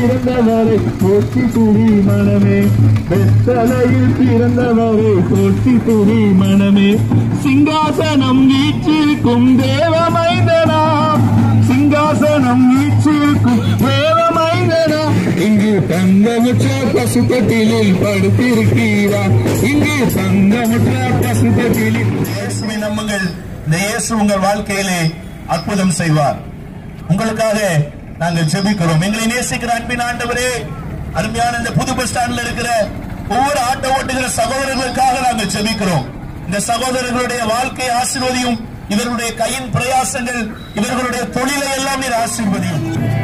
பிறந்தவரை போற்றி துதி மனமே வெத்தலையில் பிறந்தவரை போற்றி துதி மனமே சிங்காசனம் வீற்றிருக்கும் தேவமைந்தனா சிங்காசனம் வீற்றிருக்கும் தேவமைந்தனா இங்கு தங்கமுற்ற பசுத்தட்டிலில் படுத்திருக்கிறா இங்கு தங்கமுற்ற பசுத்தட்டிலில் இயேசுவை நம்புங்கள் இந்த இயேசு உங்கள் வாழ்க்கையிலே அற்புதம் செய்வார் உங்களுக்காக நாங்கள் ஜெபிக்கிறோம் எங்களை நேசிக்கிற அன்பின் ஆண்டவரே அருமையான இந்த புது பஸ் ஸ்டாண்ட்ல இருக்கிற ஒவ்வொரு ஆட்டோ ஓட்டுகிற சகோதரர்களுக்காக நாங்கள் ஜெபிக்கிறோம் இந்த சகோதரர்களுடைய வாழ்க்கை ஆசீர்வதியும் இவர்களுடைய கையின் பிரயாசங்கள் இவர்களுடைய தொழிலை எல்லாம் நீர் ஆசீர்வதியும்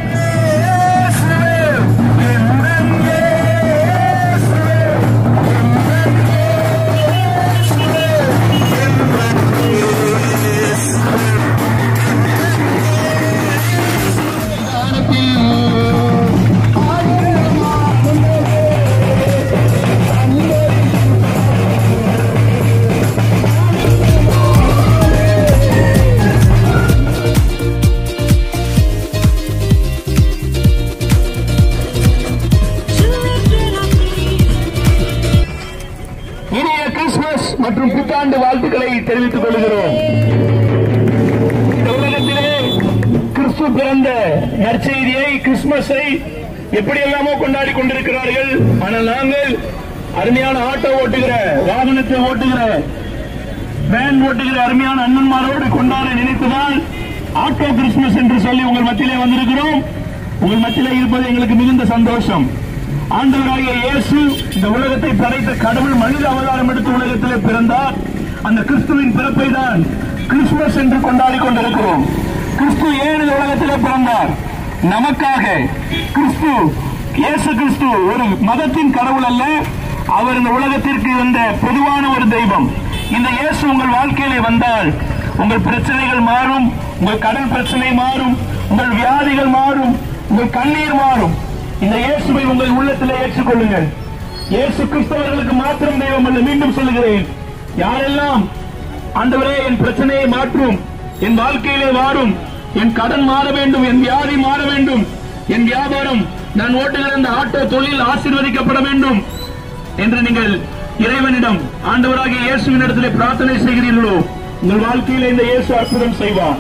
இனிய கிறிஸ்துமஸ் மற்றும் புத்தாண்டு வாழ்த்துக்களை தெரிவித்துக் கொள்கிறோம் இந்த உலகத்திலே கிறிஸ்து பிறந்த நற்செய்தியை கிறிஸ்துமஸை எப்படி எல்லாமோ கொண்டாடி கொண்டிருக்கிறார்கள் ஆனால் நாங்கள் அருமையான ஆட்டோ ஓட்டுகிற வாகனத்தை ஓட்டுகிற வேன் ஓட்டுகிற அருமையான அண்ணன்மாரோடு கொண்டாட நினைத்துதான் ஆட்டோ கிறிஸ்துமஸ் என்று சொல்லி உங்கள் மத்தியிலே வந்திருக்கிறோம் உங்கள் மத்தியிலே இருப்பது எங்களுக்கு மிகுந்த சந்தோஷம் ஆண்டவராகிய இயேசு இந்த உலகத்தை படைத்த கடவுள் மனித அவதாரம் எடுத்து உலகத்திலே பிறந்தார் அந்த கிறிஸ்துவின் பிறப்பை தான் கிறிஸ்துமஸ் என்று கொண்டாடி கொண்டிருக்கிறோம் கிறிஸ்து ஏன் இந்த உலகத்திலே பிறந்தார் நமக்காக கிறிஸ்து இயேசு கிறிஸ்து ஒரு மதத்தின் கடவுள் அல்ல அவர் இந்த உலகத்திற்கு இருந்த பொதுவான ஒரு தெய்வம் இந்த இயேசு உங்கள் வாழ்க்கையிலே வந்தால் உங்கள் பிரச்சனைகள் மாறும் உங்கள் கடன் பிரச்சனை மாறும் உங்கள் வியாதிகள் மாறும் உங்கள் கண்ணீர் மாறும் இந்த இயேசுவை உங்கள் உள்ளத்திலே ஏற்றுக்கொள்ளுங்கள் இயேசு கிறிஸ்தவர்களுக்கு மாத்திரம் தெய்வம் அல்ல மீண்டும் சொல்லுகிறேன் யாரெல்லாம் ஆண்டவரே என் பிரச்சனையை மாற்றும் என் வாழ்க்கையிலே மாறும் என் கடன் மாற வேண்டும் என் வியாதி மாற வேண்டும் என் வியாபாரம் நான் ஓட்டுகிற இந்த ஆட்டோ தொழில் ஆசீர்வதிக்கப்பட வேண்டும் என்று நீங்கள் இறைவனிடம் ஆண்டவராகிய இயேசுவின் இடத்திலே பிரார்த்தனை செய்கிறீர்களோ உங்கள் வாழ்க்கையிலே இந்த இயேசு அற்புதம் செய்வார்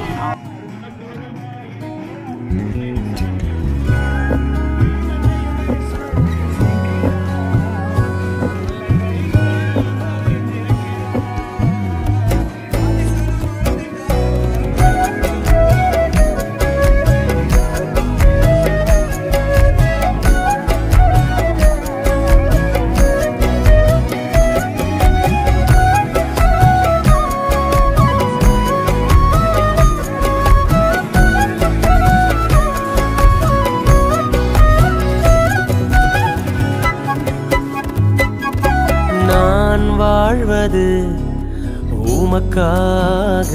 நான் வாழ்வது உமக்காக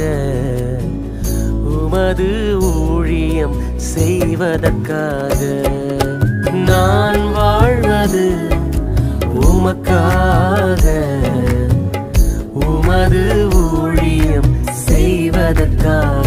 உமது ஊழியம் செய்வதற்காக நான் வாழ்வது உமக்காக உமது ஊழியம் செய்வதற்காக